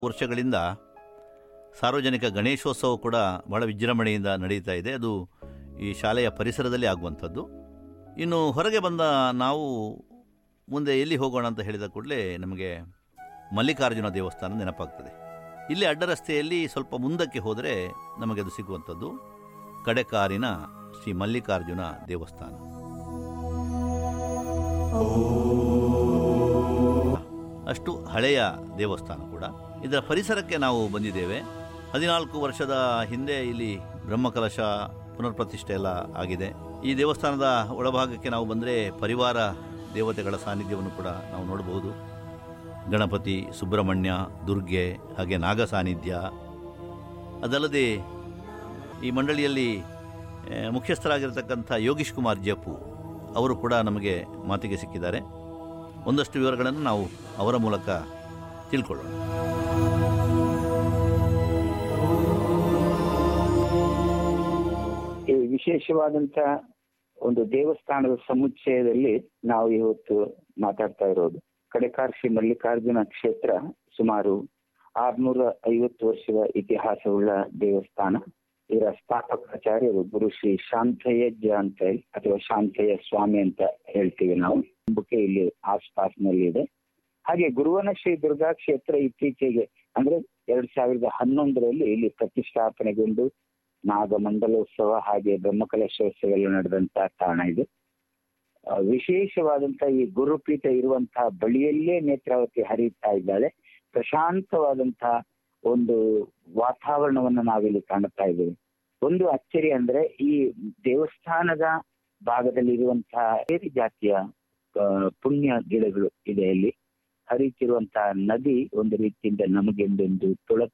ವರ್ಷಗಳಿಂದ ಸಾರ್ವಜನಿಕ ಗಣೇಶೋತ್ಸವ ಕೂಡ ಬಹಳ ವಿಜೃಂಭಣೆಯಿಂದ ನಡೀತಾ ಇದೆ ಅದು ಈ ಶಾಲೆಯ ಪರಿಸರದಲ್ಲಿ ಆಗುವಂಥದ್ದು ಇನ್ನು ಹೊರಗೆ ಬಂದ ನಾವು ಮುಂದೆ ಎಲ್ಲಿ ಹೋಗೋಣ ಅಂತ ಹೇಳಿದ ಕೂಡಲೇ ನಮಗೆ ಮಲ್ಲಿಕಾರ್ಜುನ ದೇವಸ್ಥಾನ ನೆನಪಾಗ್ತದೆ ಇಲ್ಲಿ ಅಡ್ಡರಸ್ತೆಯಲ್ಲಿ ಸ್ವಲ್ಪ ಮುಂದಕ್ಕೆ ಹೋದರೆ ನಮಗೆ ಅದು ಸಿಗುವಂಥದ್ದು ಕಡೆಕಾರಿನ ಶ್ರೀ ಮಲ್ಲಿಕಾರ್ಜುನ ದೇವಸ್ಥಾನ ಅಷ್ಟು ಹಳೆಯ ದೇವಸ್ಥಾನ ಕೂಡ ಇದರ ಪರಿಸರಕ್ಕೆ ನಾವು ಬಂದಿದ್ದೇವೆ ಹದಿನಾಲ್ಕು ವರ್ಷದ ಹಿಂದೆ ಇಲ್ಲಿ ಬ್ರಹ್ಮಕಲಶ ಪುನರ್ಪ್ರತಿಷ್ಠೆ ಎಲ್ಲ ಆಗಿದೆ ಈ ದೇವಸ್ಥಾನದ ಒಳಭಾಗಕ್ಕೆ ನಾವು ಬಂದರೆ ಪರಿವಾರ ದೇವತೆಗಳ ಸಾನ್ನಿಧ್ಯವನ್ನು ಕೂಡ ನಾವು ನೋಡಬಹುದು ಗಣಪತಿ ಸುಬ್ರಹ್ಮಣ್ಯ ದುರ್ಗೆ ಹಾಗೆ ನಾಗ ಸಾನ್ನಿಧ್ಯ ಅದಲ್ಲದೆ ಈ ಮಂಡಳಿಯಲ್ಲಿ ಆ, ಮುಖ್ಯಸ್ಥರಾಗಿರ್ತಕ್ಕಂಥ ಯೋಗೀಶ್ ಕುಮಾರ್ ಜಪ್ಪು ಅವರು ಕೂಡ ನಮಗೆ ಮಾತಿಗೆ ಸಿಕ್ಕಿದ್ದಾರೆ ಒಂದಷ್ಟು ವಿವರಗಳನ್ನು ನಾವು ಅವರ ಮೂಲಕ ತಿಳ್ಕೊಳ್ಳೋಣ ಈ ವಿಶೇಷವಾದಂತ ಒಂದು ದೇವಸ್ಥಾನದ ಸಮುಚ್ಚಯದಲ್ಲಿ ನಾವು ಇವತ್ತು ಮಾತಾಡ್ತಾ ಇರೋದು ಕಡೆಕಾರ್ ಶ್ರೀ ಮಲ್ಲಿಕಾರ್ಜುನ ಕ್ಷೇತ್ರ ಸುಮಾರು ಆರ್ನೂರ ಐವತ್ತು ವರ್ಷದ ಇತಿಹಾಸವುಳ್ಳ ದೇವಸ್ಥಾನ ಇದರ ಸ್ಥಾಪಕಾಚಾರ್ಯರು ಗುರು ಶ್ರೀ ಶಾಂತಯ್ಯಜ್ಜ ಅಂತ ಹೇಳಿ ಅಥವಾ ಶಾಂತಯ್ಯ ಸ್ವಾಮಿ ಅಂತ ಹೇಳ್ತೀವಿ ನಾವು ನಂಬಿಕೆ ಇಲ್ಲಿ ಆಸ್ಪಾಸ್ನಲ್ಲಿ ಇದೆ ಹಾಗೆ ಗುರುವನ ಶ್ರೀ ದುರ್ಗಾ ಕ್ಷೇತ್ರ ಇತ್ತೀಚೆಗೆ ಅಂದ್ರೆ ಎರಡ್ ಸಾವಿರದ ಹನ್ನೊಂದರಲ್ಲಿ ಇಲ್ಲಿ ಪ್ರತಿಷ್ಠಾಪನೆಗೊಂಡು ನಾಗಮಂಡಲೋತ್ಸವ ಹಾಗೆ ಬ್ರಹ್ಮಕಲಶೋತ್ಸವ ಎಲ್ಲ ನಡೆದಂತ ತಾಣ ಇದು ಆ, ವಿಶೇಷವಾದಂತ ಈ ಗುರುಪೀಠ ಇರುವಂತಹ ಬಳಿಯಲ್ಲೇ ನೇತ್ರಾವತಿ ಹರಿಯುತ್ತಾ ಇದ್ದಾಳೆ ಪ್ರಶಾಂತವಾದಂತಹ ಒಂದು ವಾತಾವರಣವನ್ನು ನಾವಿಲ್ಲಿ ಕಾಣುತ್ತಾ ಇದ್ದೇವೆ ಒಂದು ಅಚ್ಚರಿ ಅಂದ್ರೆ ಈ ದೇವಸ್ಥಾನದ ಭಾಗದಲ್ಲಿ ಇರುವಂತಹ ಬೇರೆ ಜಾತಿಯ ಆ, ಪುಣ್ಯ ಗಿಡಗಳು ಇದೆ ಇಲ್ಲಿ ಹರಿಯುತ್ತಿರುವಂತಹ ನದಿ ಒಂದು ರೀತಿಯಿಂದ ನಮಗೆಂದೊಂದು ತುಳ